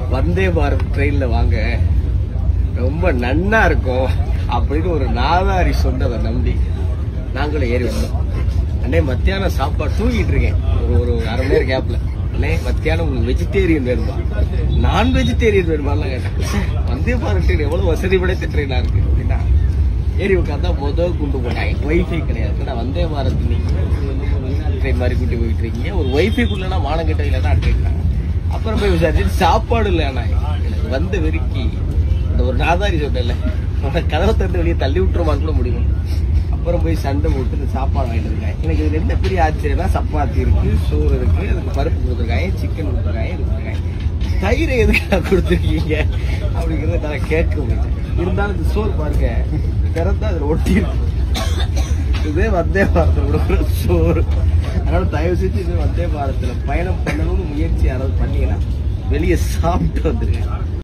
வந்தே பாரத் ட்ரெயின்ல வாங்க ரொம்ப நன்னா இருக்கும் அப்படின்னு ஒரு நாதாரி சொன்னதை நம்பி நாங்களும் ஏறி வந்தோம் அண்ணே மத்தியானம் சாப்பாடு தூங்கிட்டு இருக்கேன் ஒரு ஒரு அரை மணி நேரம் கேப்ல அண்ணே மத்தியானம் உங்களுக்கு வெஜிடேரியன் வேணுமா நான் வெஜிடேரியன் வேணுமாலாம் கேட்டேன் சார் வந்தே பாரத் ட்ரெயின் எவ்வளவு வசதி படைத்த ட்ரெயினா இருக்கு அப்படின்னா ஏறி உட்காந்தா முதல் குண்டு போட்டாங்க வைஃபை கிடையாது நான் வந்தே பாரத் நீங்க ட்ரெயின் மாதிரி கூட்டி போயிட்டு இருக்கீங்க ஒரு வைஃபைக்குள்ளனா மானம் கிட்ட இல்லைன்னா கேட்டாங்க அப்புறம் போய் விசாரிச்சு சாப்பாடு இல்லைண்ணா எனக்கு வந்த வெறுக்கி இந்த ஒரு நாதாரி சொன்னல அவனை கதவை தந்து வெளியே தள்ளி விட்டுருமான்னு கூட முடியும் அப்புறம் போய் சண்டை போட்டு இந்த சாப்பாடு வாங்கிட்டு இருக்காங்க எனக்கு இதுல என்ன பெரிய ஆச்சரியம்னா சப்பாத்தி இருக்கு சோறு இருக்கு அதுக்கு பருப்பு கொடுத்துருக்காங்க சிக்கன் கொடுத்துருக்காங்க இது கொடுத்துருக்காங்க தயிரை எதுக்கு கொடுத்துருக்கீங்க அப்படிங்கிறத நான் கேட்க முடியும் இருந்தாலும் இந்த சோறு பாருங்க திறந்தா அதுல ஒட்டி இருக்கு இதே வந்தே பாரத்தோட ஒரு சோறு அதனால தயவு செஞ்சு இது வந்தே பாரத்துல பயணம் பண்ணணும்னு முயற்சி யாராவது பண்ணீங்கன்னா வெளியே சாப்பிட்டு வந்துருங்க